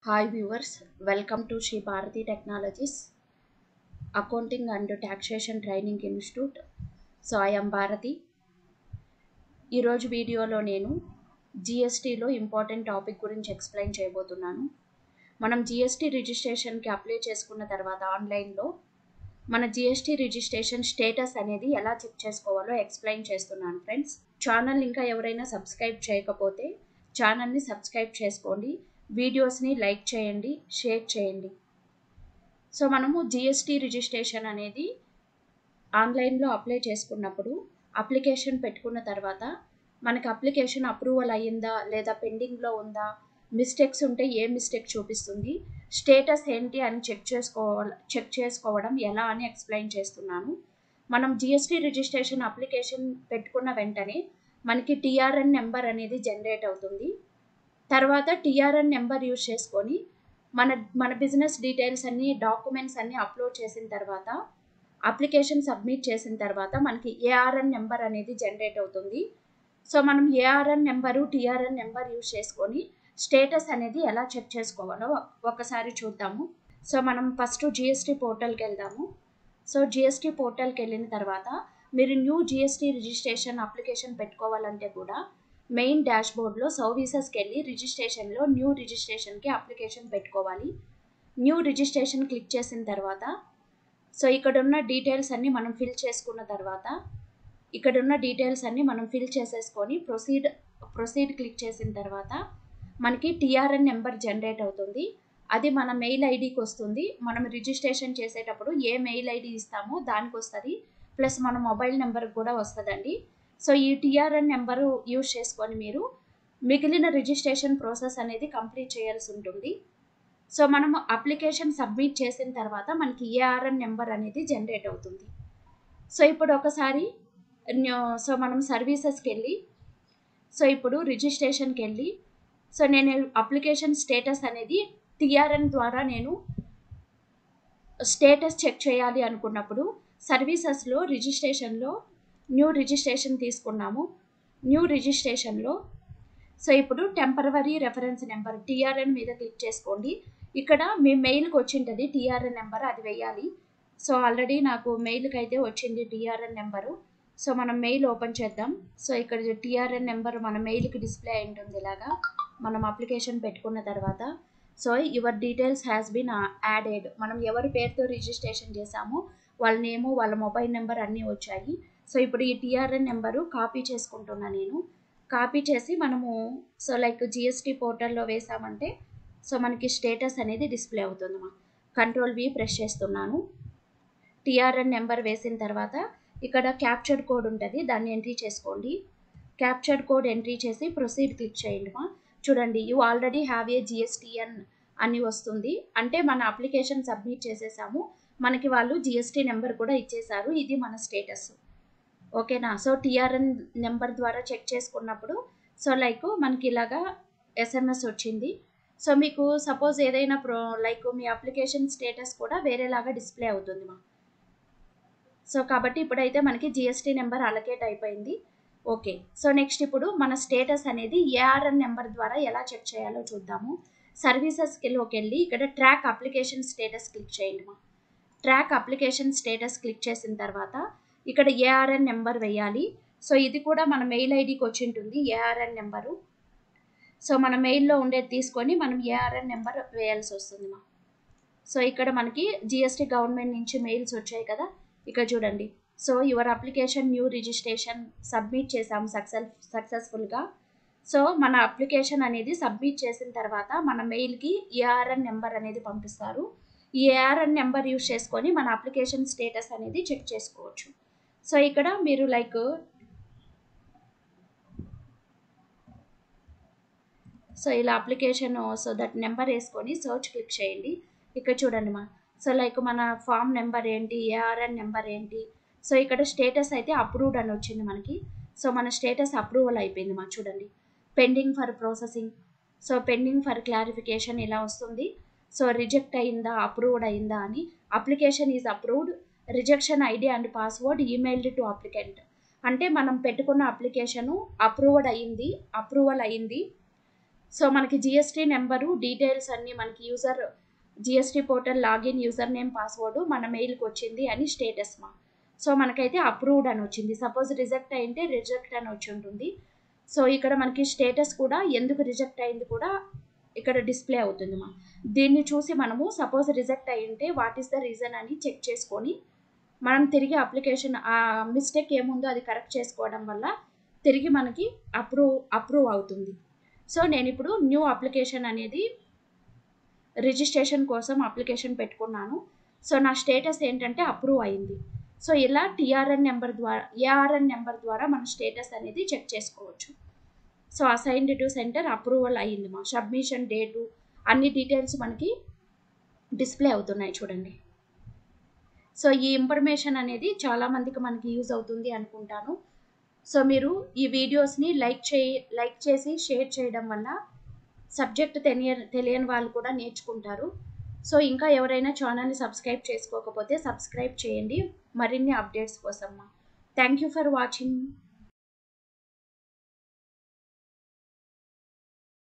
hi viewers welcome to Shri Bharathi technologies accounting and taxation training institute so I'm Bharathi ఈరోజు వీడియోలో నేను జిఎస్టీలో ఇంపార్టెంట్ టాపిక్ గురించి ఎక్స్ప్లెయిన్ చేయబోతున్నాను మనం జిఎస్టీ రిజిస్ట్రేషన్కి అప్లై చేసుకున్న తర్వాత ఆన్లైన్లో మన జిఎస్టీ రిజిస్ట్రేషన్ స్టేటస్ అనేది ఎలా చెక్ చేసుకోవాలో ఎక్స్ప్లెయిన్ చేస్తున్నాను ఫ్రెండ్స్ ఛానల్ ఇంకా ఎవరైనా సబ్స్క్రైబ్ చేయకపోతే ఛానల్ని సబ్స్క్రైబ్ చేసుకోండి వీడియోస్ని లైక్ చేయండి షేర్ చేయండి సో మనము జిఎస్టీ రిజిస్ట్రేషన్ అనేది ఆన్లైన్లో అప్లై చేసుకున్నప్పుడు అప్లికేషన్ పెట్టుకున్న తర్వాత మనకి అప్లికేషన్ అప్రూవల్ అయ్యిందా లేదా పెండింగ్లో ఉందా మిస్టేక్స్ ఉంటే ఏ మిస్టేక్ చూపిస్తుంది స్టేటస్ ఏంటి అని చెక్ చేసుకోవాలి చెక్ చేసుకోవడం ఎలా అని ఎక్స్ప్లెయిన్ చేస్తున్నాను మనం జిఎస్టీ రిజిస్ట్రేషన్ అప్లికేషన్ పెట్టుకున్న వెంటనే మనకి టీఆర్ఎన్ నెంబర్ అనేది జనరేట్ అవుతుంది తర్వాత టీఆర్ఎన్ నెంబర్ యూజ్ చేసుకొని మన మన బిజినెస్ డీటెయిల్స్ అన్ని డాక్యుమెంట్స్ అన్ని అప్లోడ్ చేసిన తర్వాత అప్లికేషన్ సబ్మిట్ చేసిన తర్వాత మనకి ఏఆర్ఎన్ నెంబర్ అనేది జనరేట్ అవుతుంది సో మనం ARN number TRN number use చేసుకొని స్టేటస్ అనేది ఎలా చెక్ చేసుకోవాలో ఒకసారి చూద్దాము సో మనం ఫస్ట్ జిఎస్టీ పోర్టల్కి వెళ్దాము సో జిఎస్టీ పోర్టల్కి వెళ్ళిన తర్వాత మీరు న్యూ జిఎస్టీ రిజిస్ట్రేషన్ అప్లికేషన్ పెట్టుకోవాలంటే కూడా మెయిన్ డాష్ బోర్డ్లో సర్వీసెస్కి వెళ్ళి రిజిస్ట్రేషన్లో న్యూ రిజిస్ట్రేషన్కి అప్లికేషన్ పెట్టుకోవాలి న్యూ రిజిస్ట్రేషన్ క్లిక్ చేసిన తర్వాత సో ఇక్కడ ఉన్న డీటెయిల్స్ అన్నీ మనం ఫిల్ చేసుకున్న తర్వాత ఇక్కడ ఉన్న డీటెయిల్స్ అన్నీ మనం ఫిల్ చేసేసుకొని ప్రొసీడ్ ప్రొసీడ్ క్లిక్ చేసిన తర్వాత మనకి టీఆర్ఎన్ నెంబర్ జనరేట్ అవుతుంది అది మన మెయిల్ ఐడికి వస్తుంది మనం రిజిస్ట్రేషన్ చేసేటప్పుడు ఏ మెయిల్ ఐడి ఇస్తామో దానికి వస్తుంది ప్లస్ మన మొబైల్ నెంబర్కి కూడా వస్తుందండి సో ఈ టీఆర్ఎన్ నెంబరు యూజ్ చేసుకొని మీరు మిగిలిన రిజిస్ట్రేషన్ ప్రాసెస్ అనేది కంప్లీట్ చేయాల్సి ఉంటుంది సో మనం అప్లికేషన్ సబ్మిట్ చేసిన తర్వాత మనకి ఏఆర్ఎన్ నెంబర్ అనేది జనరేట్ అవుతుంది సో ఇప్పుడు ఒకసారి సో మనం సర్వీసెస్కి వెళ్ళి సో ఇప్పుడు రిజిస్ట్రేషన్కి వెళ్ళి సో నేను అప్లికేషన్ స్టేటస్ అనేది టీఆర్ఎన్ ద్వారా నేను స్టేటస్ చెక్ చేయాలి అనుకున్నప్పుడు సర్వీసెస్లో రిజిస్ట్రేషన్లో న్యూ రిజిస్ట్రేషన్ తీసుకున్నాము న్యూ రిజిస్ట్రేషన్లో సో ఇప్పుడు టెంపరవరీ రెఫరెన్స్ నెంబర్ టీఆర్ఎన్ మీద క్లిక్ చేసుకోండి ఇక్కడ మీ మెయిల్కి వచ్చింటుంది టీఆర్ఎన్ నెంబర్ అది వేయాలి సో ఆల్రెడీ నాకు మెయిల్కి అయితే వచ్చింది టీఆర్ఎన్ నెంబరు సో మనం మెయిల్ ఓపెన్ చేద్దాం సో ఇక్కడ టీఆర్ఎన్ నెంబర్ మన మెయిల్కి డిస్ప్లే అయి ఉంటుంది ఇలాగా మనం అప్లికేషన్ పెట్టుకున్న తర్వాత so your details has been added మనం ఎవరి పేరుతో రిజిస్ట్రేషన్ చేసామో వాళ్ళ నేము వాళ్ళ మొబైల్ నెంబర్ అన్నీ వచ్చాయి సో ఇప్పుడు ఈ టీఆర్ఎన్ నెంబరు కాపీ చేసుకుంటున్నా నేను కాపీ చేసి మనము సో లైక్ జిఎస్టీ పోర్టల్లో వేసామంటే సో మనకి స్టేటస్ అనేది డిస్ప్లే అవుతుంది మా కంట్రోల్ వి ప్రెస్ చేస్తున్నాను టీఆర్ఎన్ నెంబర్ వేసిన తర్వాత ఇక్కడ క్యాప్చర్డ్ కోడ్ ఉంటుంది దాన్ని ఎంట్రీ చేసుకోండి క్యాప్చర్డ్ కోడ్ ఎంట్రీ చేసి ప్రొసీడ్ క్లిక్ చేయండి మా చూడండి you already have a GSTN అని వస్తుంది అంటే మన అప్లికేషన్ సబ్మిట్ చేసేసాము మనకి వాళ్ళు జిఎస్టీ నెంబర్ కూడా ఇచ్చేసారు ఇది మన స్టేటస్ ఓకేనా సో టీఆర్ఎన్ నెంబర్ ద్వారా చెక్ చేసుకున్నప్పుడు సో లైక్ మనకి ఇలాగా ఎస్ఎంఎస్ వచ్చింది సో మీకు సపోజ్ ఏదైనా ప్రో లైక్ మీ అప్లికేషన్ స్టేటస్ కూడా వేరేలాగా డిస్ప్లే అవుతుంది మా సో కాబట్టి ఇప్పుడైతే మనకి జిఎస్టీ నెంబర్ అలకేట్ అయిపోయింది ఓకే సో నెక్స్ట్ ఇప్పుడు మన స్టేటస్ అనేది ఏఆర్ఎన్ నెంబర్ ద్వారా ఎలా చెక్ చేయాలో చూద్దాము సర్వీసెస్కిలోకి వెళ్ళి ఇక్కడ ట్రాక్ అప్లికేషన్ స్టేటస్ క్లిక్ చేయండి మా ట్రాక్ అప్లికేషన్ స్టేటస్ క్లిక్ చేసిన తర్వాత ఇక్కడ ఏఆర్ఎన్ నెంబర్ వేయాలి సో ఇది కూడా మన మెయిల్ ఐడికి వచ్చి ఉంటుంది ఏఆర్ఎన్ నెంబరు సో మన మెయిల్లో ఉండేది తీసుకొని మనం ఏఆర్ఎన్ నెంబర్ వేయాల్సి వస్తుంది మా సో ఇక్కడ మనకి జిఎస్టీ గవర్నమెంట్ నుంచి మెయిల్స్ వచ్చాయి కదా ఇక్కడ చూడండి so your application new registration submit చేసాం సక్సెస్ సక్సెస్ఫుల్గా సో మన అప్లికేషన్ అనేది సబ్మిట్ చేసిన తర్వాత మన మెయిల్కి ఏఆర్ఎన్ నెంబర్ అనేది పంపిస్తారు ఈ ఏఆర్ఎన్ నెంబర్ యూస్ చేసుకొని మన అప్లికేషన్ స్టేటస్ అనేది చెక్ చేసుకోవచ్చు సో ఇక్కడ మీరు లైక్ సో ఇలా అప్లికేషన్ సో దట్ నెంబర్ వేసుకొని సర్చ్ క్లిక్ చేయండి ఇక్కడ చూడండి మా సో లైక్ మన ఫామ్ నెంబర్ ఏంటి ఏఆర్ఎన్ నెంబర్ ఏంటి సో ఇక్కడ స్టేటస్ అయితే అప్రూవ్డ్ అని వచ్చింది మనకి సో మన స్టేటస్ అప్రూవల్ అయిపోయింది మా చూడండి pending for processing so pending for clarification ఇలా వస్తుంది సో రిజెక్ట్ అయిందా అప్రూవ్డ్ అయిందా అని application is approved rejection ID and password emailed to applicant అంటే మనం పెట్టుకున్న అప్లికేషను అప్రూవ్డ్ అయ్యింది అప్రూవల్ అయ్యింది సో మనకి జిఎస్టీ నెంబరు డీటెయిల్స్ అన్నీ మనకి user GST portal login user name password మన మెయిల్కి వచ్చింది అని స్టేటస్ మా సో మనకైతే అప్రూవ్డ్ అని వచ్చింది సపోజ్ రిజెక్ట్ అయింటే రిజెక్ట్ అని వచ్చి ఉంటుంది సో ఇక్కడ మనకి స్టేటస్ కూడా ఎందుకు రిజెక్ట్ అయింది కూడా ఇక్కడ డిస్ప్లే అవుతుంది మా దీన్ని చూసి మనము సపోజ్ రిజెక్ట్ అయ్యింటే వాట్ ఈస్ ద రీజన్ అని చెక్ చేసుకొని మనం తిరిగి అప్లికేషన్ ఆ మిస్టేక్ ఏముందో అది కరెక్ట్ చేసుకోవడం వల్ల తిరిగి మనకి అప్రూవ్ అప్రూవ్ అవుతుంది సో నేను ఇప్పుడు న్యూ అప్లికేషన్ అనేది రిజిస్ట్రేషన్ కోసం అప్లికేషన్ పెట్టుకున్నాను సో నా స్టేటస్ ఏంటంటే అప్రూవ్ అయింది సో ఇలా టీఆర్ఎన్ నెంబర్ ద్వారా ఏఆర్ఎన్ నెంబర్ ద్వారా మన స్టేటస్ అనేది చెక్ చేసుకోవచ్చు so assigned to centre approval అయ్యింది మా సబ్మిషన్ డేటు అన్ని డీటెయిల్స్ మనకి డిస్ప్లే అవుతున్నాయి చూడండి సో ఈ ఇన్ఫర్మేషన్ అనేది చాలామందికి మనకి యూజ్ అవుతుంది అనుకుంటాను సో మీరు ఈ వీడియోస్ని లైక్ చేయి లైక్ చేసి షేర్ చేయడం వల్ల సబ్జెక్ట్ తెలియ తెలియని వాళ్ళు కూడా నేర్చుకుంటారు సో ఇంకా ఎవరైనా ఛానల్ని సబ్స్క్రైబ్ చేసుకోకపోతే సబ్స్క్రైబ్ చేయండి మరిన్ని అప్డేట్స్ కోసం థ్యాంక్ యూ ఫర్ వాచింగ్